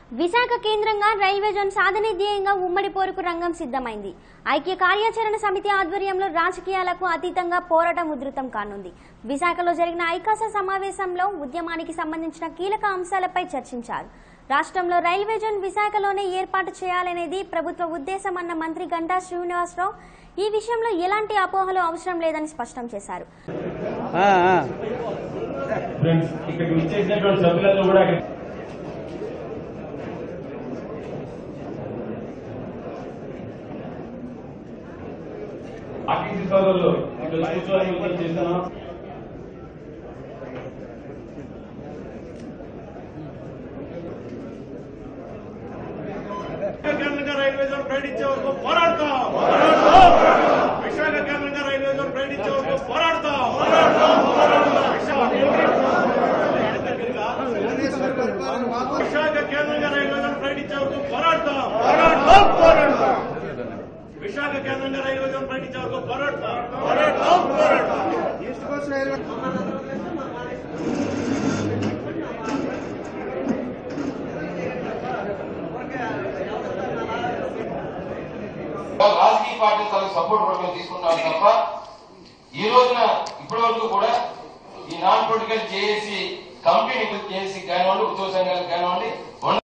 విశాఖ కేంద్రంగా railway zone సాధనే ధ్యేయంగా ఉమ్మడి పోరుకు రంగం సిద్ధమైంది ఐక్య కార్యాచరణ సమితి ఆధ్వర్యంలో రాజకీయాలకు అతీతంగా పోరాటం ఉధృతం కానుంది విశాఖలో జరిగిన ఐకాస సమావేశంలో ఉద్యమానికి సంబంధించిన కీలక అంశాలపై చర్చించారు రాష్ట్రంలో రైల్వే జోన్ విశాఖలోనే ఏర్పాటు చేయాలనేది ప్రభుత్వ ఉద్దేశం అన్న మంత్రి గంటా శ్రీనివాసరావు ఈ విషయంలో ఎలాంటి అపోహలు అవసరం లేదని స్పష్టం చేశారు ఆ, ఆ. ఫ్రెండ్స్ ఇక్కడ విచ్చేసినటువంటి సభ్యులతో కూడా ఆర్టీసీ సోదరులు ఇక్కడ కూర్చొని మీటింగ్ చేస్తున్నాం కేంద్రంగా రైల్వే జోన్ ప్రకటించే వరకు పోరాడతాం విశాఖ కేంద్రంగా రైల్వే జోన్ ప్రకటించే వరకు పోరాడతాం విశాఖ కేంద్రంగా రైల్వే జోన్ ప్రకటించే వరకు పోరాడతాం పోరాడతాం విశాఖ కేంద్రంగా రైల్వే జోన్ ప్రకటించే వరకు పోరాడతాం పోరాడతాం పోరాడతాం రాజకీయ పార్టీలు తనకు సపోర్ట్ కూడా మేము తీసుకుంటాం తప్ప ఈ రోజున ఇప్పటి వరకు కూడా ఈ non political JAC company JAC కానివ్వండి ఉద్యోగ సంఘాలకు కానివ్వండి